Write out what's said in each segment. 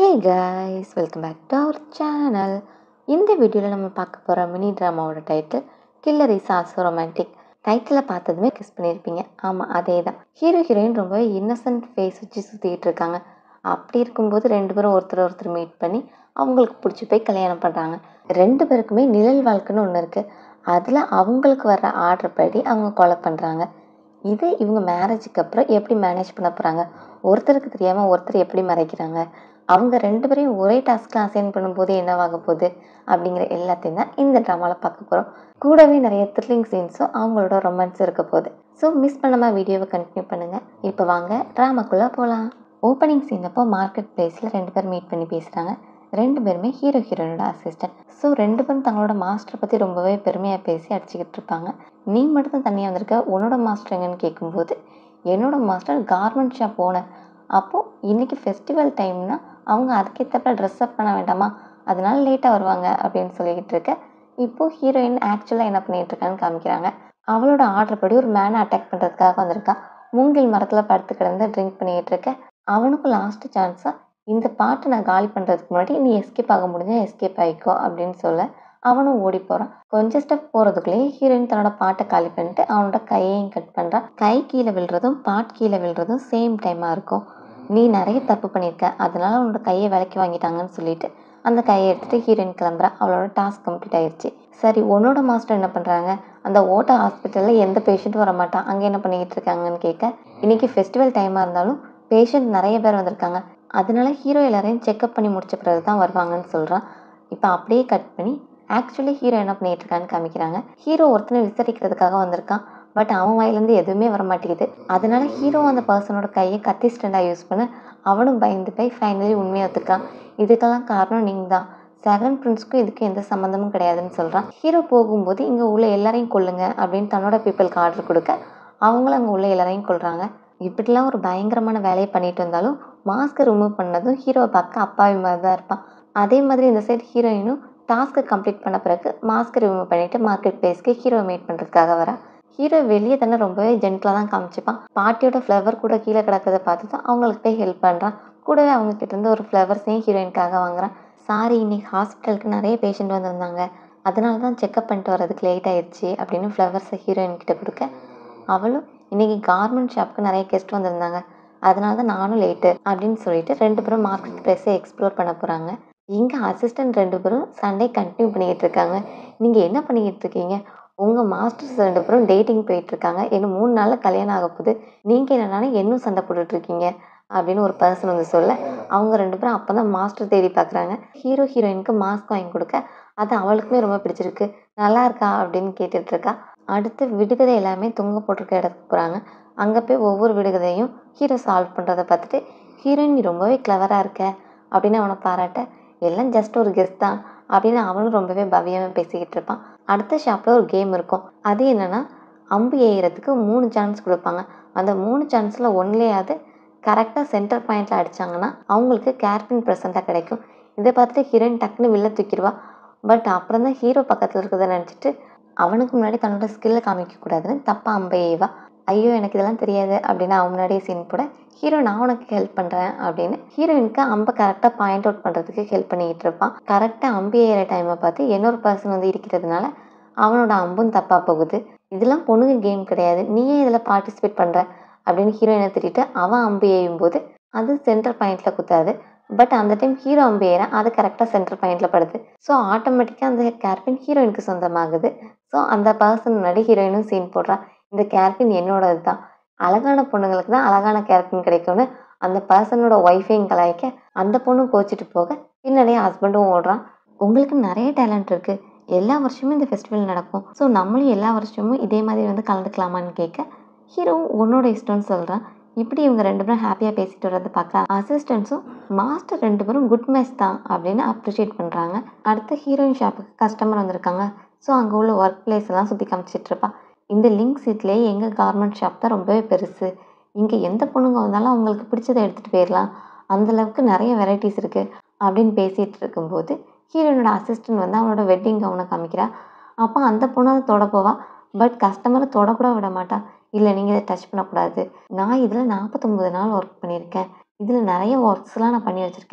hey guys welcome back to our channel இந்த வீடியோவில் நம்ம பார்க்க போகிற மினி ட்ராமாவோட title killer is also romantic title பார்த்ததுமே கிஸ் பண்ணியிருப்பீங்க ஆமாம் அதே தான் ஹீரோ ஹீரோயின் ரொம்பவே இன்னசென்ட் ஃபேஸ் வச்சு சுற்றிட்டு இருக்காங்க அப்படி இருக்கும்போது ரெண்டு பேரும் ஒருத்தர் ஒருத்தர் மீட் பண்ணி அவங்களுக்கு பிடிச்சி போய் கல்யாணம் பண்ணுறாங்க ரெண்டு பேருக்குமே நிழல் வாழ்க்கைன்னு ஒன்று இருக்குது அதில் அவங்களுக்கு வர்ற ஆர்டர் படி அவங்க கொலை பண்ணுறாங்க இது இவங்க மேரேஜுக்கு அப்புறம் எப்படி மேனேஜ் பண்ண போகிறாங்க ஒருத்தருக்கு தெரியாமல் ஒருத்தர் எப்படி மறைக்கிறாங்க அவங்க ரெண்டு பேரையும் ஒரே டாஸ்க்கில் அசைன் பண்ணும்போது என்னவாக போகுது அப்படிங்கிற எல்லாத்தையும் தான் இந்த ட்ராமாவில் பார்க்க போகிறோம் கூடவே நிறைய த்ரில்லிங் சீன்ஸும் அவங்களோட ரொமான்ஸ் இருக்க போகுது ஸோ மிஸ் பண்ணாமல் வீடியோவை கண்டினியூ பண்ணுங்கள் இப்போ வாங்க ட்ராமாக்குள்ளே போகலாம் ஓப்பனிங் சீன் அப்போ மார்க்கெட் பிளேஸில் ரெண்டு பேர் மீட் பண்ணி பேசுகிறாங்க ரெண்டு பேருமே ஹீரோ ஹீரோனோட அசிஸ்டன்ட் ஸோ ரெண்டு பேரும் தங்களோட மாஸ்டரை பற்றி ரொம்பவே பெருமையாக பேசி அடிச்சுக்கிட்டு இருப்பாங்க நீ மட்டும் தான் தனியாக வந்திருக்க உன்னோட மாஸ்டர் எங்கன்னு கேட்கும்போது என்னோட மாஸ்டர் கார்மெண்ட் ஷாப் ஓனர் அப்போது இன்றைக்கி ஃபெஸ்டிவல் டைம்னா அவங்க அதுக்கேற்றப்ப ட்ரெஸ் அப் பண்ண வேண்டாமா அதனால லேட்டாக வருவாங்க அப்படின்னு சொல்லிக்கிட்டு இருக்க இப்போது ஹீரோயின் ஆக்சுவலாக என்ன பண்ணிகிட்டு இருக்கான்னு காமிக்கிறாங்க அவளோட ஆர்டர் படி ஒரு மேனை அட்டாக் பண்ணுறதுக்காக வந்திருக்கா மூங்கில் மரத்தில் படுத்து கிடந்து ட்ரிங்க் பண்ணிகிட்டு இருக்க அவனுக்கும் லாஸ்ட்டு சான்ஸாக இந்த பாட்டை நான் காலி பண்ணுறதுக்கு முன்னாடி நீ எஸ்கேப் ஆக முடிஞ்சால் எஸ்கேப் ஆகிக்கோ அப்படின்னு சொல்ல அவனும் ஓடி போகிறான் கொஞ்சம் ஸ்டெப் போகிறதுக்குள்ளேயே ஹீரோயின் தன்னோட பாட்டை காலி பண்ணிட்டு அவனோட கையையும் கட் பண்ணுறான் கை கீழே விழுறதும் பாட் கீழே விழுறதும் சேம் டைமாக இருக்கும் நீ நிறைய தப்பு பண்ணியிருக்க அதனால உன்னோட கையை விலைக்கு வாங்கிட்டாங்கன்னு சொல்லிட்டு அந்த கையை எடுத்துகிட்டு ஹீரோயின் கிளம்புறா அவளோட டாஸ்க் கம்ப்ளீட் ஆயிடுச்சு சரி உன்னோட மாஸ்டர் என்ன பண்ணுறாங்க அந்த ஓட்ட ஹாஸ்பிட்டலில் எந்த பேஷண்ட்டும் வர மாட்டான் அங்கே என்ன பண்ணிக்கிட்டு இருக்காங்கன்னு கேட்க இன்றைக்கி ஃபெஸ்டிவல் டைமாக இருந்தாலும் பேஷண்ட் நிறைய பேர் வந்திருக்காங்க அதனால ஹீரோ எல்லாரையும் செக்அப் பண்ணி முடிச்ச பிறகு தான் வருவாங்கன்னு சொல்கிறான் இப்போ அப்படியே கட் பண்ணி ஆக்சுவலி ஹீரோ என்ன பண்ணிட்டு இருக்கான்னு காமிக்கிறாங்க ஹீரோ ஒருத்தனை விசாரிக்கிறதுக்காக வந்திருக்கான் பட் அவன் வாயிலேருந்து எதுவுமே வர மாட்டேங்குது அதனால ஹீரோ அந்த பர்சனோட கையை கத்தி ஸ்டண்டாக யூஸ் பண்ண அவனும் பயந்து போய் ஃபைனலி உண்மையை ஒத்துக்கிறான் இதுக்கெல்லாம் காரணம் நீங்கள் தான் செகண்ட் பிரின்ஸ்க்கும் இதுக்கும் எந்த சம்மந்தமும் கிடையாதுன்னு சொல்கிறான் ஹீரோ போகும்போது இங்கே உள்ள எல்லாரையும் கொல்லுங்க அப்படின்னு தன்னோட பீப்புளுக்கு ஆர்டர் கொடுக்க அவங்களும் அங்கே உள்ள எல்லாரையும் கொள்கிறாங்க இப்படிலாம் ஒரு பயங்கரமான வேலையை பண்ணிட்டு வந்தாலும் மாஸ்க்கை ரிமூவ் பண்ணதும் ஹீரோவை பார்க்க அப்பாவி மாதிரி தான் இருப்பான் அதே மாதிரி இந்த சைடு ஹீரோயினும் டாஸ்க்கை கம்ப்ளீட் பண்ண பிறகு மாஸ்க்கை ரிமூவ் பண்ணிவிட்டு மார்க்கெட் பிளேஸ்க்கு ஹீரோ மீட் பண்ணுறதுக்காக வரா ஹீரோ வெளியே தானே ரொம்பவே ஜென்டலாக தான் காமிச்சிப்பான் பாட்டியோட ஃப்ளவர் கூட கீழே கிடக்கிறத பார்த்து தான் அவங்களுக்கு போய் ஹெல்ப் பண்ணுறான் கூடவே அவங்க கிட்டேருந்து ஒரு ஃப்ளவர்ஸையும் ஹீரோயினுக்காக வாங்குறான் சாரி இன்னைக்கு ஹாஸ்பிட்டலுக்கு நிறைய பேஷண்ட் வந்திருந்தாங்க அதனால தான் செக்அப் பண்ணிட்டு வரதுக்கு லேட் ஆயிடுச்சு அப்படின்னு ஃப்ளவர்ஸை ஹீரோயின் கிட்ட கொடுக்க அவளும் இன்றைக்கி கார்மெண்ட் ஷாப்புக்கு நிறைய கெஸ்ட் வந்திருந்தாங்க அதனால தான் நானும் லேட்டு அப்படின்னு சொல்லிட்டு ரெண்டு பேரும் மார்க்கெட் ப்ளேஸை எக்ஸ்ப்ளோர் பண்ண போகிறாங்க இங்கே அசிஸ்டன்ட் ரெண்டு பேரும் சண்டே கண்டினியூ பண்ணிக்கிட்டு இருக்காங்க நீங்கள் என்ன பண்ணிக்கிட்டு இருக்கீங்க உங்கள் மாஸ்டர்ஸ் ரெண்டு பேரும் டேட்டிங் போயிட்டுருக்காங்க இன்னும் மூணு நாளில் கல்யாணம் ஆக போகுது நீங்கள் என்னன்னா இன்னும் சண்டை போட்டுட்ருக்கீங்க அப்படின்னு ஒரு பர்சன் வந்து சொல்ல அவங்க ரெண்டு பேரும் அப்போ தான் மாஸ்டர் தேடி பார்க்குறாங்க ஹீரோ ஹீரோயினுக்கு மாஸ்க் வாங்கி கொடுக்க அது அவளுக்குமே ரொம்ப பிடிச்சிருக்கு நல்லா இருக்கா அப்படின்னு கேட்டுட்ருக்கா அடுத்து விடுகதை எல்லாமே தொங்க போட்டிருக்க இடத்துக்கு போகிறாங்க அங்கே போய் ஒவ்வொரு விடுகதையும் ஹீரோ சால்வ் பண்ணுறத பார்த்துட்டு ஹீரோயின் நீ ரொம்பவே கிளவராக இருக்க அப்படின்னு அவனை பாராட்ட எல்லாம் ஜஸ்ட் ஒரு கெஸ்ட் தான் அப்படின்னு அவனும் ரொம்பவே பவ்யமாக பேசிக்கிட்டு இருப்பான் அடுத்த ஷாப்பில் ஒரு கேம் இருக்கும் அது என்னென்னா அம்பு ஏறுறதுக்கு மூணு சான்ஸ் கொடுப்பாங்க அந்த மூணு சான்ஸில் ஒன்லேயாவது கரெக்டாக சென்டர் பாயிண்டில் அடித்தாங்கன்னா அவங்களுக்கு கேர்பின் ப்ரெசண்ட்டாக கிடைக்கும் இதை பார்த்துட்டு ஹீரோயின் டக்குன்னு வெளில தூக்கிடுவா பட் அப்புறம் தான் ஹீரோ பக்கத்தில் இருக்கிறத நினச்சிட்டு அவனுக்கு முன்னாடி தன்னோட ஸ்கில்லை காமிக்கக்கூடாதுன்னு தப்பாக அம்பை ஏவா ஐயோ எனக்கு இதெல்லாம் தெரியாது அப்படின்னு அவன் முன்னாடியே சீன் போட ஹீரோ நான் உனக்கு ஹெல்ப் பண்ணுறேன் அப்படின்னு ஹீரோயினுக்கு அம்பை கரெக்டாக பாயிண்ட் அவுட் பண்ணுறதுக்கு ஹெல்ப் பண்ணிக்கிட்டு இருப்பான் கரெக்டாக அம்பு ஏற டைமை பார்த்து இன்னொரு பர்சன் வந்து இருக்கிறதுனால அவனோட அம்பும் தப்பாக போகுது இதெல்லாம் பொண்ணுங்க கேம் கிடையாது நீயே இதில் பார்ட்டிசிபேட் பண்ணுற அப்படின்னு ஹீரோயினை திட்டிட்டு அவன் அம்பு ஏயும் போது அது சென்டர் பாயிண்டில் குத்தாது பட் அந்த டைம் ஹீரோ அம்பு ஏற அது கரெக்டாக சென்டர் பாயிண்டில் படுது ஸோ ஆட்டோமேட்டிக்காக அந்த கேர்பின் ஹீரோயினுக்கு சொந்தமாகுது ஸோ அந்த பர்சன் முன்னாடி ஹீரோயினும் சீன் போடுறா இந்த கேர்பின் என்னோடது தான் அழகான பொண்ணுங்களுக்கு தான் அழகான கேர்பின் கிடைக்கும்னு அந்த பர்சனோட ஒய்ஃபையும் கலாய்க்க அந்த பொண்ணும் கோச்சிட்டு போக பின்னாடியே ஹஸ்பண்டும் ஓடுறான் உங்களுக்கு நிறைய டேலண்ட் இருக்குது எல்லா வருஷமும் இந்த ஃபெஸ்டிவல் நடக்கும் ஸோ நம்மளும் எல்லா வருஷமும் இதே மாதிரி வந்து கலந்துக்கலாமான்னு கேட்க ஹீரோ உன்னோட இஷ்டம்னு சொல்கிறான் இப்படி இவங்க ரெண்டு பேரும் ஹாப்பியாக பேசிட்டு வரதை பார்க்க அசிஸ்டன்ஸும் மாஸ்டர் ரெண்டு பேரும் குட் மேட்ச் தான் அப்படின்னு அப்ரிஷியேட் பண்ணுறாங்க அடுத்து ஹீரோயின் ஷாப்புக்கு கஸ்டமர் வந்திருக்காங்க ஸோ அங்கே உள்ள ஒர்க் பிளேஸ் எல்லாம் சுற்றி காமிச்சிட்டு இருப்பா இந்த லிங்க் சீட்லேயே எங்கள் கார்மெண்ட் ஷாப் தான் ரொம்பவே பெருசு இங்கே எந்த பொண்ணுங்க வந்தாலும் அவங்களுக்கு பிடிச்சதை எடுத்துகிட்டு போயிடலாம் அந்தளவுக்கு நிறைய வெரைட்டிஸ் இருக்குது அப்படின்னு பேசிகிட்டு இருக்கும்போது ஹீரோயினோட அசிஸ்டன்ட் வந்து அவனோட வெட்டிங் கவுனை காமிக்கிறா அப்போ அந்த பொண்ணு அதை தொட போவா பட் கஸ்டமரை தொடக்கூட விட மாட்டா இல்லை நீங்கள் இதை டச் பண்ணக்கூடாது நான் இதில் நாற்பத்தொம்பது நாள் ஒர்க் பண்ணியிருக்கேன் இதில் நிறைய ஒர்க்ஸ்லாம் நான் பண்ணி வச்சுருக்கேன்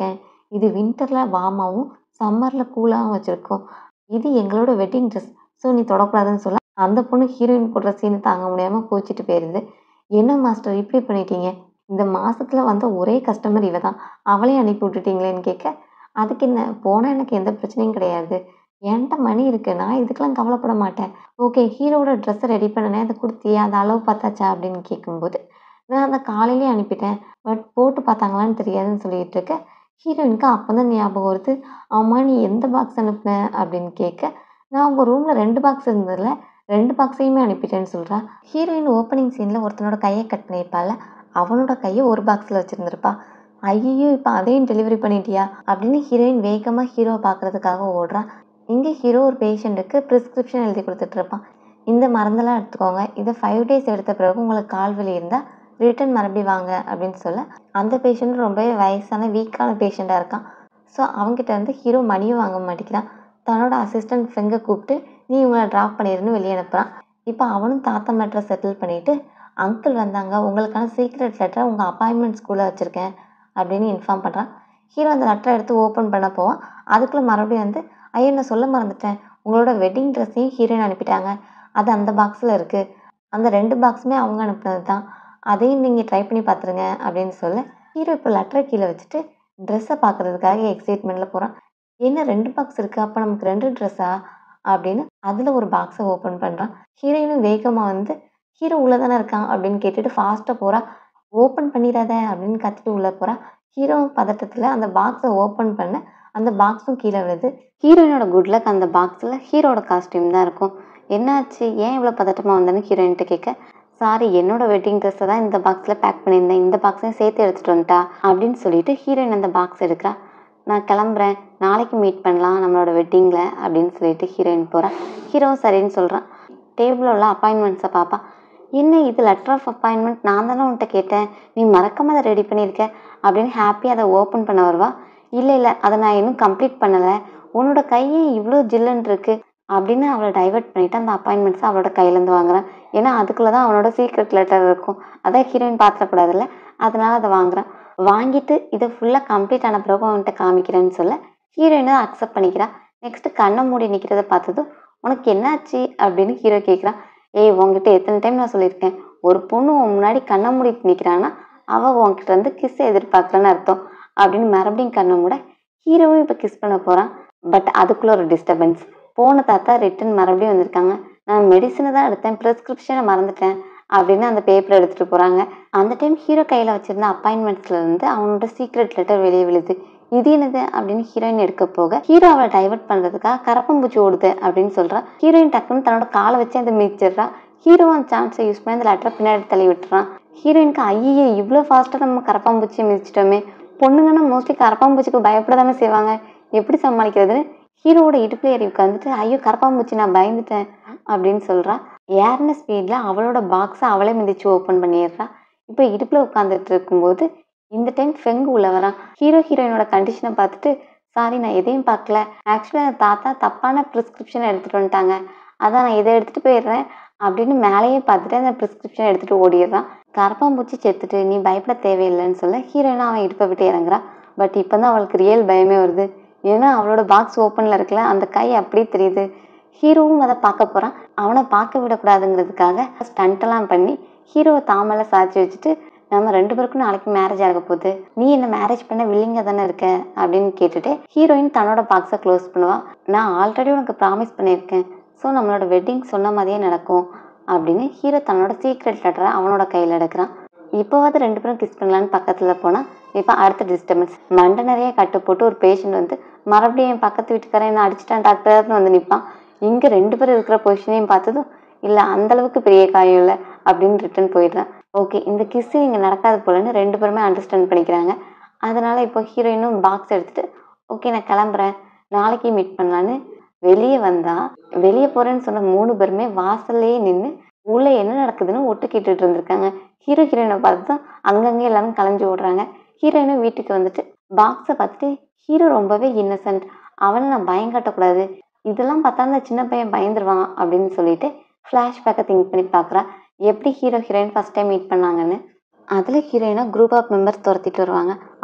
இது வின்டரில் வார்மாகவும் சம்மரில் கூலாகவும் வச்சுருக்கோம் இது எங்களோட வெட்டிங் ட்ரெஸ் ஸோ நீ தொடக்கூடாதுன்னு சொல்ல அந்த பொண்ணு ஹீரோயின் போடுற சீனை தாங்க முடியாமல் கோச்சிட்டு போயிடுது என்ன மாஸ்டர் இப்படி பண்ணிட்டீங்க இந்த மாசத்துல வந்த ஒரே கஸ்டமர் இவ தான் அவளையும் அனுப்பி விட்டுட்டீங்களேன்னு கேட்க அதுக்கு என்ன போனால் எனக்கு எந்த பிரச்சனையும் கிடையாது என்கிட்ட மணி இருக்கு நான் இதுக்கெல்லாம் கவலைப்பட மாட்டேன் ஓகே ஹீரோவோட ட்ரெஸ்ஸை ரெடி பண்ணனே அதை கொடுத்தியா அந்த அளவு பார்த்தாச்சா அப்படின்னு கேட்கும்போது நான் அதை காலையிலேயே அனுப்பிட்டேன் பட் போட்டு பார்த்தாங்களான்னு தெரியாதுன்னு சொல்லிட்டு இருக்க ஹீரோயினுக்கு அப்போ தான் ஞாபகம் வருது அம்மா நீ எந்த பாக்ஸ் அனுப்புன அப்படின்னு கேட்க நான் உங்கள் ரூமில் ரெண்டு பாக்ஸ் இருந்ததில்ல ரெண்டு பாக்ஸையுமே அனுப்பிட்டேன்னு சொல்கிறா ஹீரோயின் ஓப்பனிங் சீனில் ஒருத்தனோட கையை கட் பண்ணியிருப்பாள் அவனோட கையை ஒரு பாக்ஸில் வச்சுருந்துருப்பா ஐயோ இப்போ அதையும் டெலிவரி பண்ணிட்டியா அப்படின்னு ஹீரோயின் வேகமாக ஹீரோவை பார்க்குறதுக்காக ஓடுறா இங்கே ஹீரோ ஒரு பேஷண்ட்டுக்கு ப்ரிஸ்கிரிப்ஷன் எழுதி கொடுத்துட்ருப்பான் இந்த மருந்தெல்லாம் எடுத்துக்கோங்க இதை ஃபைவ் டேஸ் எடுத்த பிறகு உங்களுக்கு கால் வலி இருந்தால் ரிட்டன் மறுபடியும் வாங்க அப்படின்னு சொல்ல அந்த பேஷண்ட் ரொம்பவே வயசான வீக்கான பேஷண்ட்டாக இருக்கான் ஸோ அவங்ககிட்ட இருந்து ஹீரோ மணியும் வாங்க மாட்டேங்கிறான் தன்னோட அசிஸ்டன்ட் ஃப்ரெண்டை கூப்பிட்டு நீ இவங்களை ட்ராப் பண்ணிடுன்னு வெளியே அனுப்புகிறான் இப்போ அவனும் தாத்தா மேட்ரை செட்டில் பண்ணிவிட்டு அங்கிள் வந்தாங்க உங்களுக்கான சீக்ரெட் லெட்டரை உங்கள் அப்பாயின்மெண்ட் ஸ்கூலில் வச்சுருக்கேன் அப்படின்னு இன்ஃபார்ம் பண்ணுறான் ஹீரோ அந்த லெட்டரை எடுத்து ஓப்பன் பண்ண போவான் அதுக்குள்ளே மறுபடியும் வந்து ஐயோ நான் சொல்ல மறந்துட்டேன் உங்களோட வெட்டிங் ட்ரெஸ்ஸையும் ஹீரோயின் அனுப்பிட்டாங்க அது அந்த பாக்ஸில் இருக்குது அந்த ரெண்டு பாக்ஸுமே அவங்க அனுப்புனது தான் அதையும் நீங்கள் ட்ரை பண்ணி பார்த்துருங்க அப்படின்னு சொல்ல ஹீரோ இப்போ லெட்டரை கீழே வச்சுட்டு ட்ரெஸ்ஸை பார்க்குறதுக்காக எக்ஸைட்மெண்ட்டில் போகிறான் என்ன ரெண்டு பாக்ஸ் இருக்குது அப்போ நமக்கு ரெண்டு ட்ரெஸ்ஸா அப்படின்னு அதில் ஒரு பாக்ஸை ஓப்பன் பண்ணுறான் ஹீரோயினும் வேகமாக வந்து ஹீரோ உள்ளே தானே இருக்கான் அப்படின்னு கேட்டுட்டு ஃபாஸ்ட்டாக போகிறா ஓப்பன் பண்ணிடாத அப்படின்னு கத்திட்டு உள்ளே போகிறா ஹீரோ பதட்டத்தில் அந்த பாக்ஸை ஓப்பன் பண்ண அந்த பாக்ஸும் கீழே விழுது ஹீரோயினோட குட் லக் அந்த பாக்ஸில் ஹீரோட காஸ்டியூம் தான் இருக்கும் என்னாச்சு ஏன் இவ்வளோ பதட்டமாக வந்தேன்னு ஹீரோயின்ட்டு கேட்க சாரி என்னோட வெட்டிங் ட்ரெஸ்ஸை தான் இந்த பாக்ஸில் பேக் பண்ணியிருந்தேன் இந்த பாக்ஸையும் சேர்த்து எடுத்துகிட்டு வந்துட்டா அப்படின்னு சொல்லிட்டு ஹீரோயின் அந்த பாக்ஸ் எடுக்கிறா நான் கிளம்புறேன் நாளைக்கு மீட் பண்ணலாம் நம்மளோட வெட்டிங்கில் அப்படின்னு சொல்லிட்டு ஹீரோயின் போகிறான் ஹீரோவும் சரின்னு சொல்கிறான் டேபிளில் உள்ள அப்பாயின்மெண்ட்ஸை பார்ப்பா என்ன இது லெட்டர் ஆஃப் அப்பாயின்மெண்ட் நான் தானே உன்கிட்ட கேட்டேன் நீ மறக்காம அதை ரெடி பண்ணியிருக்க அப்படின்னு ஹாப்பியாக அதை ஓப்பன் பண்ண வருவா இல்லை இல்லை அதை நான் இன்னும் கம்ப்ளீட் பண்ணலை உன்னோட கையே இவ்வளோ ஜில்லுன்னு இருக்கு அப்படின்னு அவளை டைவர்ட் பண்ணிவிட்டு அந்த அப்பாயின்மெண்ட்ஸை அவளோட கையிலேருந்து வாங்குறான் ஏன்னா அதுக்குள்ளே தான் அவனோட சீக்ரெட் லெட்டர் இருக்கும் அதான் ஹீரோயின் பார்த்துடக்கூடாதுல்ல அதனால அதை வாங்குறான் வாங்கிட்டு இதை ஃபுல்லாக கம்ப்ளீட் ஆன பிறகு அவன்கிட்ட காமிக்கிறேன்னு சொல்ல ஹீரோயினை அக்செப்ட் பண்ணிக்கிறா நெக்ஸ்ட் கண்ணை மூடி நிற்கிறத பார்த்ததும் உனக்கு என்னாச்சு அப்படின்னு ஹீரோ கேட்குறான் ஏய் உங்ககிட்ட எத்தனை டைம் நான் சொல்லியிருக்கேன் ஒரு பொண்ணு உன் முன்னாடி கண்ணை மூடி நிற்கிறான்னா அவள் உன்கிட்ட இருந்து கிஸ் எதிர்பார்க்குறேன்னு அர்த்தம் அப்படின்னு மறுபடியும் கண்ணை மூட ஹீரோவும் இப்போ கிஸ் பண்ண போகிறான் பட் அதுக்குள்ளே ஒரு டிஸ்டர்பன்ஸ் போன தாத்தா ரிட்டன் மறுபடியும் வந்திருக்காங்க நான் மெடிசனை தான் எடுத்தேன் ப்ரிஸ்கிரிப்ஷனை மறந்துட்டேன் அப்படின்னு அந்த பேப்பர் எடுத்துகிட்டு போகிறாங்க அந்த டைம் ஹீரோ கையில் வச்சிருந்த appointmentsல இருந்து அவனோட சீக்ரெட் லெட்டர் வெளியே விழுது இது என்னது அப்படின்னு ஹீரோயின் எடுக்க போக ஹீரோ அவளை டைவர்ட் பண்ணுறதுக்காக கரப்பம்பூச்சி ஓடுது அப்படின்னு சொல்றா ஹீரோயின் டக்குன்னு தன்னோட காலை வச்சு அதை மிதிச்சிடுறா ஹீரோ அந்த சான்ஸை யூஸ் பண்ணி அந்த லெட்டரை பின்னாடி தள்ளி விட்டுறான் ஹீரோயினுக்கு ஐயே இவ்வளோ ஃபாஸ்ட்டாக நம்ம கரப்பாம்பூச்சியை மிதிச்சிட்டோமே பொண்ணுங்கன்னா மோஸ்ட்லி கரப்பாம்பூச்சிக்கு பயப்பட தானே செய்வாங்க எப்படி சமாளிக்கிறதுன்னு ஹீரோவோட இடுப்புல ஏறி உட்காந்துட்டு ஐயோ கரப்பாம்பூச்சி நான் பயந்துட்டேன் அப்படின்னு சொல்றா ஏறின ஸ்பீடில் அவளோட பாக்ஸை அவளே மிதிச்சு ஓப்பன் பண்ணிடுறா இப்போ இடுப்பில் உட்காந்துட்டு இருக்கும்போது இந்த டைம் ஃபெங்கு உள்ள வரான் ஹீரோ ஹீரோயினோட கண்டிஷனை பார்த்துட்டு சாரி நான் எதையும் பார்க்கல ஆக்சுவலாக தாத்தா தப்பான ப்ரிஸ்கிரிப்ஷன் எடுத்துகிட்டு வந்துட்டாங்க அதான் நான் இதை எடுத்துகிட்டு போயிடுறேன் அப்படின்னு மேலேயே பார்த்துட்டு அந்த ப்ரிஸ்கிரிப்ஷன் எடுத்துகிட்டு ஓடிடுறான் கரப்பாம்பூச்சி செத்துட்டு நீ பயப்பட தேவையில்லைன்னு சொல்ல ஹீரோயினா அவன் இடுப்பை விட்டு இறங்குறா பட் இப்போ தான் அவளுக்கு ரியல் பயமே வருது ஏன்னா அவளோட பாக்ஸ் ஓப்பனில் இருக்கல அந்த கை அப்படியே தெரியுது ஹீரோவும் அதை பார்க்க போகிறான் அவனை பார்க்க விடக்கூடாதுங்கிறதுக்காக ஸ்டண்ட்டெல்லாம் பண்ணி ஹீரோவை தாமலை சாய்ச்சி வச்சுட்டு நம்ம ரெண்டு பேருக்கும் நாளைக்கு மேரேஜ் ஆக போகுது நீ என்ன மேரேஜ் பண்ண வில்லிங்க தானே இருக்க அப்படின்னு கேட்டுட்டு ஹீரோயின் தன்னோட பாக்ஸை க்ளோஸ் பண்ணுவா நான் ஆல்ரெடி உனக்கு ப்ராமிஸ் பண்ணியிருக்கேன் ஸோ நம்மளோட வெட்டிங் சொன்ன மாதிரியே நடக்கும் அப்படின்னு ஹீரோ தன்னோட சீக்ரெட் லெட்டரை அவனோட கையில் எடுக்கிறான் இப்போவாது ரெண்டு பேரும் கிஸ் பண்ணலான்னு பக்கத்தில் போனால் இப்போ அடுத்த டிஸ்டர்பன்ஸ் மண்டை நிறைய கட்டு போட்டு ஒரு பேஷண்ட் வந்து மறுபடியும் என் பக்கத்து வீட்டுக்காரன் என்ன அடிச்சிட்டான் டாக்டர்னு வந்து நிற்பான் இங்கே ரெண்டு பேர் இருக்கிற பொசிஷனையும் பார்த்ததும் இல்லை அந்த அளவுக்கு பெரிய காயம் இல்லை அப்படின்னு ரிட்டர்ன் போயிடுறேன் ஓகே இந்த கிஸ்ஸு இங்கே நடக்காது போலன்னு ரெண்டு பேருமே அண்டர்ஸ்டாண்ட் பண்ணிக்கிறாங்க அதனால இப்போ ஹீரோயினும் பாக்ஸ் எடுத்துட்டு ஓகே நான் கிளம்புறேன் நாளைக்கு மீட் பண்ணலான்னு வெளியே வந்தா வெளியே போறேன்னு சொன்ன மூணு பேருமே வாசல்லையே நின்று உள்ள என்ன நடக்குதுன்னு ஒட்டு கேட்டுட்டு இருந்திருக்காங்க ஹீரோ ஹீரோயினை பார்த்து தான் அங்கங்கே எல்லாரும் கலைஞ்சு ஓடுறாங்க ஹீரோயினும் வீட்டுக்கு வந்துட்டு பாக்ஸை பார்த்துட்டு ஹீரோ ரொம்பவே இன்னசென்ட் அவனை நான் பயம் காட்டக்கூடாது இதெல்லாம் பார்த்தா அந்த சின்ன பையன் பயந்துருவான் அப்படின்னு சொல்லிட்டு ஃப்ளாஷ்பேக்கை திங்க் பண்ணி பார்க்குறா எப்படி hero heroine first time meet பண்ணாங்கன்னு அதில் ஹீரோயினை குரூப் ஆஃப் மெம்பர்ஸ் துரத்திட்டு வருவாங்க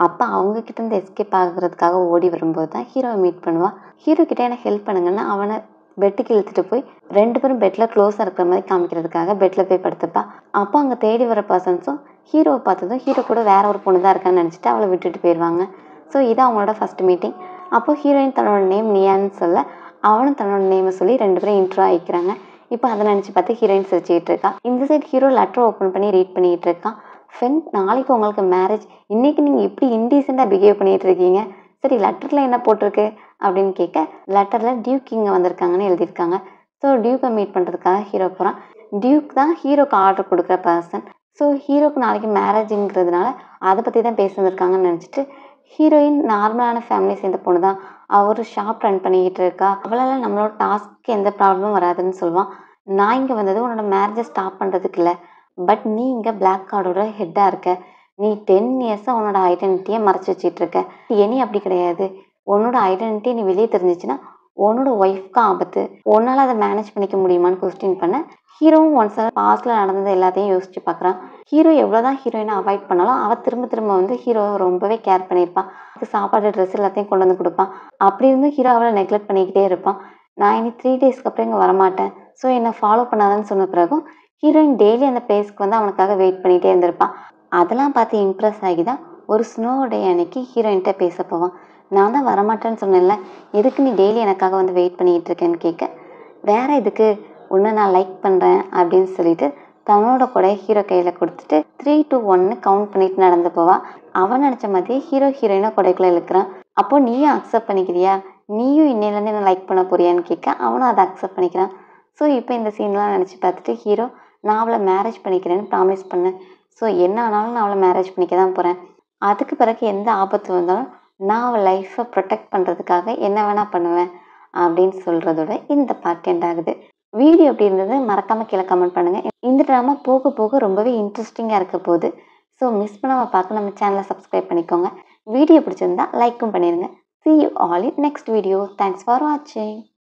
அப்போ அவங்க கிட்டேருந்து எஸ்கேப் ஆகுறதுக்காக ஓடி வரும்போது தான் ஹீரோவை மீட் பண்ணுவான் ஹீரோ கிட்டே எனக்கு ஹெல்ப் பண்ணுங்கன்னா அவனை பெட்டுக்கு இழுத்துட்டு போய் ரெண்டு பேரும் பெட்டில் க்ளோஸாக இருக்கிற மாதிரி காமிக்கிறதுக்காக பெட்டில் போய் படுத்துப்பா அப்போ அங்கே தேடி வர பர்சன்ஸும் ஹீரோவை பார்த்ததும் ஹீரோ கூட வேற ஒரு பொண்ணு தான் இருக்கான்னு நினச்சிட்டு அவளை விட்டுட்டு போயிடுவாங்க ஸோ இது அவங்களோட ஃபஸ்ட் மீட்டிங் அப்போ ஹீரோயின் தன்னோட நேம் நியான்னு சொல்ல அவனும் தன்னோட நேமை சொல்லி ரெண்டு பேரும் இன்ட்ரோ ஆகிக்கிறாங்க இப்போ அதை நினச்சி பார்த்து ஹீரோயின் சிரிச்சுக்கிட்டு இருக்கா இந்த சைடு ஹீரோ லெட்டர் ஓப்பன் பண்ணி ரீட் பண்ணிகிட்டு இருக்கான் ஃப்ரெண்ட் நாளைக்கு உங்களுக்கு மேரேஜ் இன்றைக்கி நீங்கள் இப்படி இன்டீசெண்டாக பிஹேவ் பண்ணிகிட்டு இருக்கீங்க சரி லெட்டரில் என்ன போட்டிருக்கு அப்படின்னு கேட்க லெட்டரில் டியூக் இங்கே வந்திருக்காங்கன்னு எழுதியிருக்காங்க ஸோ டியூக்கை மீட் பண்ணுறதுக்காக ஹீரோ போகிறான் டியூக் தான் ஹீரோக்கு ஆர்டர் கொடுக்குற பர்சன் ஸோ ஹீரோக்கு நாளைக்கு மேரேஜுங்கிறதுனால அதை பற்றி தான் பேச வந்திருக்காங்கன்னு நினச்சிட்டு ஹீரோயின் நார்மலான ஃபேமிலி சேர்ந்த பொண்ணு தான் அவர் ஷாப் ரன் பண்ணிக்கிட்டு இருக்கா அவளால் நம்மளோட டாஸ்க்கு எந்த ப்ராப்ளமும் வராதுன்னு சொல்லுவான் நான் இங்கே வந்தது உன்னோட மேரேஜை ஸ்டாப் பண்ணுறதுக்கு இல்லை பட் நீ இங்கே பிளாக் கார்டோட ஹெட்டாக இருக்க நீ டென் இயர்ஸாக உன்னோட ஐடென்டிட்டியை மறைச்சி வச்சிட்டு இருக்க இனி அப்படி கிடையாது உன்னோட ஐடென்டிட்டி நீ வெளியே தெரிஞ்சிச்சுன்னா உன்னோட ஒய்ஃப்க்கு ஆபத்து உன்னால் அதை மேனேஜ் பண்ணிக்க முடியுமான்னு கொஸ்டின் பண்ண ஹீரோவும் ஒன்ஸ் பாஸ்டில் நடந்தது எல்லாத்தையும் யோசிச்சு பார்க்குறான் ஹீரோ எவ்வளோ தான் ஹீரோயினை அவாய்ட் பண்ணாலும் அவள் திரும்ப திரும்ப வந்து ஹீரோவை ரொம்பவே கேர் பண்ணியிருப்பான் அதுக்கு சாப்பாடு ட்ரெஸ் எல்லாத்தையும் கொண்டு வந்து கொடுப்பான் அப்படி இருந்தும் ஹீரோ அவளை நெக்லெக்ட் பண்ணிக்கிட்டே இருப்பான் நான் இனி த்ரீ டேஸ்க்கு அப்புறம் இங்கே வரமாட்டேன் ஸோ என்னை ஃபாலோ பண்ணாதன்னு சொன்ன பிறகும் ஹீரோயின் டெய்லி அந்த பிளேஸ்க்கு வந்து அவனுக்காக வெயிட் பண்ணிகிட்டே இருந்திருப்பான் அதெல்லாம் பார்த்து இம்ப்ரெஸ் ஆகி தான் ஒரு ஸ்னோ டே அன்னைக்கு ஹீரோயின்கிட்ட பேச போவான் நான் தான் வரமாட்டேன்னு சொன்னேன்ல எதுக்கு நீ டெய்லி எனக்காக வந்து வெயிட் பண்ணிக்கிட்டு இருக்கேன்னு கேட்க வேற எதுக்கு உன்னை நான் லைக் பண்ணுறேன் அப்படின்னு சொல்லிட்டு தன்னோட கூட ஹீரோ கையில் கொடுத்துட்டு த்ரீ டூ ஒன்னு கவுண்ட் பண்ணிட்டு நடந்து போவா அவன் நினச்ச மாதிரி ஹீரோ ஹீரோயினை கொடைக்குள்ள இழுக்கிறான் அப்போ நீயும் அக்செப்ட் பண்ணிக்கிறியா நீயும் இன்னையிலேருந்து என்ன லைக் பண்ண போறியான்னு கேட்க அவனும் அதை அக்செப்ட் பண்ணிக்கிறான் ஸோ இப்போ இந்த சீன்லாம் நினச்சி பார்த்துட்டு ஹீரோ நான் அவளை மேரேஜ் பண்ணிக்கிறேன்னு ப்ராமிஸ் பண்ணேன் ஸோ என்ன ஆனாலும் நான் அவளை மேரேஜ் பண்ணிக்க தான் போகிறேன் அதுக்கு பிறகு எந்த ஆபத்து வந்தாலும் நான் அவள் லைஃப்பை ப்ரொடெக்ட் பண்ணுறதுக்காக என்ன வேணால் பண்ணுவேன் அப்படின்னு சொல்கிறதோட இந்த பார்ட் எண்ட் ஆகுது வீடியோ எப்படி இருந்தது மறக்காமல் கீழே கமெண்ட் பண்ணுங்கள் இந்த ட்ராமா போக போக ரொம்பவே இன்ட்ரெஸ்டிங்காக இருக்க போகுது ஸோ மிஸ் பண்ணாமல் பார்க்க நம்ம சேனலை சப்ஸ்கிரைப் பண்ணிக்கோங்க வீடியோ பிடிச்சிருந்தா லைக்கும் பண்ணிடுங்க see you all in next video thanks for watching